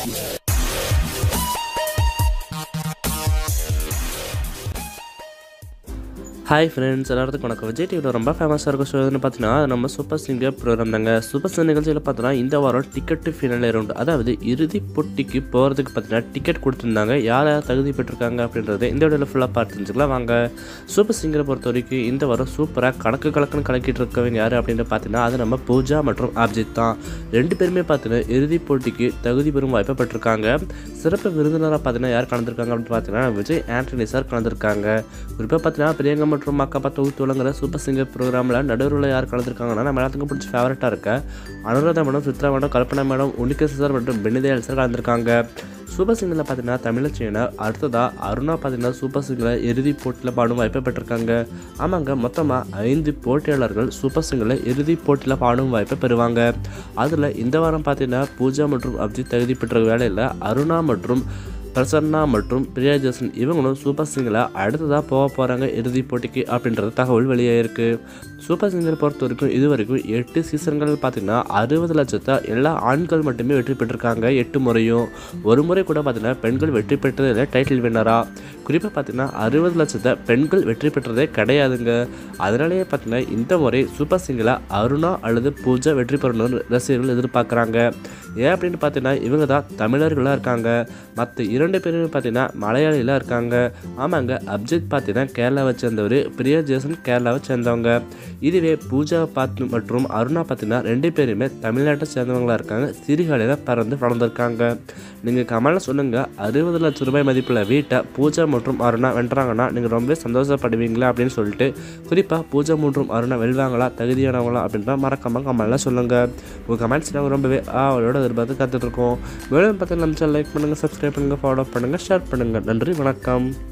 hi friends எல்லாத்துக்கும் வணக்கம் விஜய் டிவியில் ரொம்ப ஃபேமஸாக இருக்க ஷோ எதுன்னு பார்த்தீங்கன்னா அது நம்ம சூப்பர் சிங்கர் ப்ரோக்ராம் தாங்க சூப்பர் சிங்கர் நிகழ்ச்சியில் பார்த்தீங்கன்னா இந்த வாரம் டிக்கெட்டு ஃபினல் ரவுண்ட் அதாவது இறுதி போட்டிக்கு போகிறதுக்கு பார்த்தீங்கன்னா டிக்கெட் கொடுத்துருந்தாங்க யார் யார் தகுதி பெற்றிருக்காங்க அப்படின்றது இந்த வீடியோவில் ஃபுல்லாக பார்த்து தெரிஞ்சுக்கலாம் வாங்க சூப்பர் சிங்கரை பொறுத்த வரைக்கும் இந்த வாரம் சூப்பராக கணக்கு கலக்குன்னு கலக்கிட்டு இருக்கவங்க யார் அப்படின்னு பார்த்தீங்கன்னா அது நம்ம பூஜா மற்றும் அப்ஜித் தான் ரெண்டு பேருமே பார்த்தீங்கன்னா இறுதி போட்டிக்கு தகுதி பெறும் வாய்ப்பை பெற்றிருக்காங்க சிறப்பு விருந்தினராக பார்த்தீங்கன்னா யார் கலந்துருக்காங்க அப்படின்னு பார்த்தீங்கன்னா விஜய் ஆண்டனி சார் கலந்துருக்காங்க குறிப்பாக பார்த்தீங்கன்னா பிரியங்கா மற்றும் அக்கப்பா தொகுத்து வழங்குற சூப்பர் சிங்கர் ப்ரோக்ராமில் நடுவரில் யார் கலந்துருக்காங்கன்னா நம்ம எல்லாத்துக்கும் பிடிச்ச ஃபேவரட்டாக இருக்க Anuradha madam Chithra madam Kalpana madam உனிகேச சார் மற்றும் பெனிதேல் சார் கலந்துருக்காங்க சூப்பர் சிங்கரில் பார்த்தீங்கன்னா தமிழச்சியினர் அடுத்ததாக அருணா பார்த்தீங்கன்னா சூப்பர் சிங்கரில் இறுதி போட்டியில் பாடும் வாய்ப்பை பெற்றிருக்காங்க ஆமாங்க மொத்தமாக ஐந்து போட்டியாளர்கள் சூப்பர் சிங்கரில் இறுதி போட்டியில் பாடும் வாய்ப்பை பெறுவாங்க அதில் இந்த வாரம் பார்த்தீங்கன்னா பூஜா மற்றும் அப்ஜித் தகுதி பெற்ற வேலையில் அருணா மற்றும் பிரசன்னா மற்றும் பிரியா ஜெசன் இவங்களும் சூப்பர் சிங்கரில் அடுத்ததாக போக போகிறாங்க இறுதிப் போட்டிக்கு அப்படின்றது தகவல் வெளியாயிருக்கு சூப்பர் சிங்கர் பொறுத்த வரைக்கும் இது வரைக்கும் எட்டு சீசன்கள் பார்த்தீங்கன்னா அறுபது லட்சத்தை எல்லா ஆண்கள் மட்டுமே வெற்றி பெற்றிருக்காங்க எட்டு முறையும் ஒரு முறை கூட பார்த்தீங்கன்னா பெண்கள் வெற்றி பெற்றதில் டைட்டில் வின்னராக குறிப்பாக பார்த்தீங்கன்னா அறுபது லட்சத்தை பெண்கள் வெற்றி பெற்றதே கிடையாதுங்க அதனாலேயே பார்த்தீங்கன்னா இந்த முறை சூப்பர் சிங்கரில் அருணா அல்லது பூஜா வெற்றி பெறணும்னு ரசிகர்கள் எதிர்பார்க்குறாங்க ஏன் அப்படின்னு பார்த்தீங்கன்னா இவங்க தான் தமிழர்களாக இருக்காங்க மற்ற இரண்டு பேருமே பார்த்தீங்கன்னா மலையாளியில் இருக்காங்க ஆமாங்க அப்ஜித் பார்த்தீங்கன்னா கேரளாவை சேர்ந்தவர் பிரியா ஜேசன் கேரளாவை சேர்ந்தவங்க இதுவே பூஜா பார்த்து மற்றும் அருணா பார்த்தீங்கன்னா ரெண்டு பேருமே தமிழ்நாட்டை சேர்ந்தவங்களா இருக்காங்க சிறுகாலையில் பிறந்து வளர்ந்துருக்காங்க நீங்கள் கமலில் சொல்லுங்கள் அறுபது லட்சம் ரூபாய் மதிப்புள்ள வீட்டை பூஜா மற்றும் அருணா வென்றாங்கன்னா நீங்கள் ரொம்பவே சந்தோஷப்படுவீங்களா அப்படின்னு சொல்லிட்டு குறிப்பாக பூஜா மற்றும் அருணா வெல்வாங்களா தகுதியானவங்களா அப்படின்ற மறக்காம கமலில் சொல்லுங்கள் உங்கள் கமெண்ட்ஸ் நாங்கள் ரொம்பவே அவளோட எதிர்பார்த்து காத்துட்ருக்கோம் மேலும் பார்த்து நம்ம லைக் பண்ணுங்கள் சப்ஸ்கிரைப் பண்ணுங்கள் ஃபாலோ பண்ணுங்கள் ஷேர் பண்ணுங்கள் நன்றி வணக்கம்